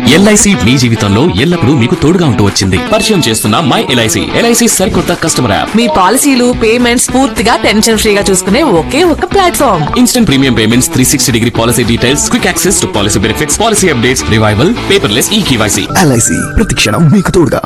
LIC మీ జీవితంలో ఎల్లప్పుడూ మీకు తోడుగా ఉంటూ వచ్చింది పరిచయం చేస్తున్న మై ఎల్ఐసి ఎల్ఐసి సరికొత్త కస్టమర్ యాప్ మీ పాలసీలు పేమెంట్స్ పూర్తిగా టెన్షన్ ఫ్రీగా చూసుకునే ఒకే ఒక platform instant premium payments three sixty degree policy details quick access to policy benefits policy updates revival paperless e K Y C L I C ప్రతిక్షణం మీకు తోడుగా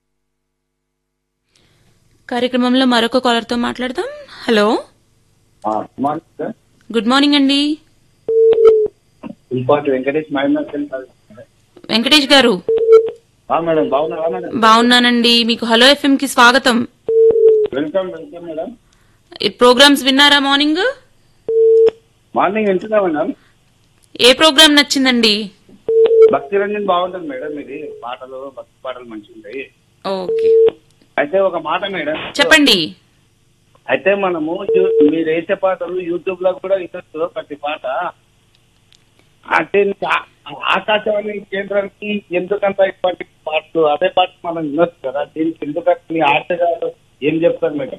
కార్యక్రమంలో మరొక కాలర్తో మాట్లాడదాం hello morning sir good morning అండి ఇంపార్ట్ వెంకటేష్ మైనార్ వెంకటేష్ గారు మేడం బాగున్నారా మేడం బాగున్నానండి మీకు హలో ఎఫ్ఎం కి స్వాగతం వెల్కమ్ వెల్కమ్ మేడం ఈ ప్రోగ్రామ్స్ విన్నారా మార్నింగ్ మార్నింగ్ వింటున్నా మేడం ఏ ప్రోగ్రామ్ నచ్చిందండి భక్తి రంజన్ బాగుంటుంది మేడం ఇది పాటలు భక్తి పాటలు మంచిగా ఉంటాయి ఓకే అయితే ఒక మాట మేడం చెప్పండి అయితే మనము యూ- మీరు వేసే పాటలు యూట్యూబ్ లో కూడా వినొచ్చు ప్రతి పాట అంటే ఆ- ఆకాశవాణి కేంద్రానికి ఎందుకంత ఇటువంటి పాటలు అదే పాట మనం వినొచ్చు కదా దీనికి ఎందుకంటే మీ ఆటగారు ఏం చెప్తారు మేడం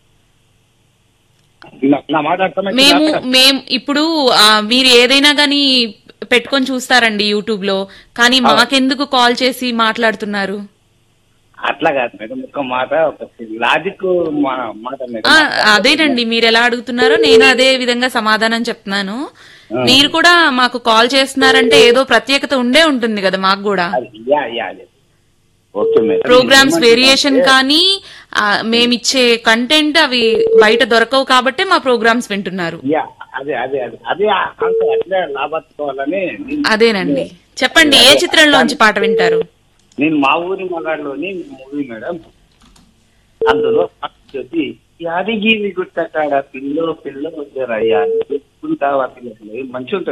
నా- నా మాట అర్థమైందా? మేము మేము ఇప్పుడు ఆ, మీరు ఏదైనా గానీ పెట్టుకొని చూస్తారండి యూట్యూబ్ లో కానీ మాకెందుకు కాల్ చేసి మాట్లాడుతున్నారు అట్లా కాదు మేడం ఒక మాట ఒక లాజిక్ మా- మాట మేడం ఆ, అదేనండి మీరు ఎలా అడుగుతున్నారో నేను అదే విధంగా సమాధానం చెప్తున్నాను మీరు కూడా మాకు కాల్ చేస్తున్నారంటే ఏదో ప్రత్యేకత ఉండే ఉంటుంది కదా మాకు కూడా అది yeah yeah yeah. Okay madam programmes variation కానీ ఆ, మేమిచ్చే కంటెంట్ అవి బయట దొరకవు కాబట్టే మా ప్రోగ్రామ్స్ వింటున్నారు యా అదే అదే అదే అదే ఆ కాన్సెప్ట్ అట్లే లాభార్చుకోవాలని నేను- అదేనండి చెప్పండి ఏ చిత్రంలోంచి పాట వింటారు నేను మా ఊరి మగాడిలోని మూవీ మేడం అందులో వచ్చి యాదగిరి గుట్ట కాడ పిల్లో పిల్లో వచ్చారయ్యా చూసుకుంటావా పిల్లలు మంచిగా ఉంటుంది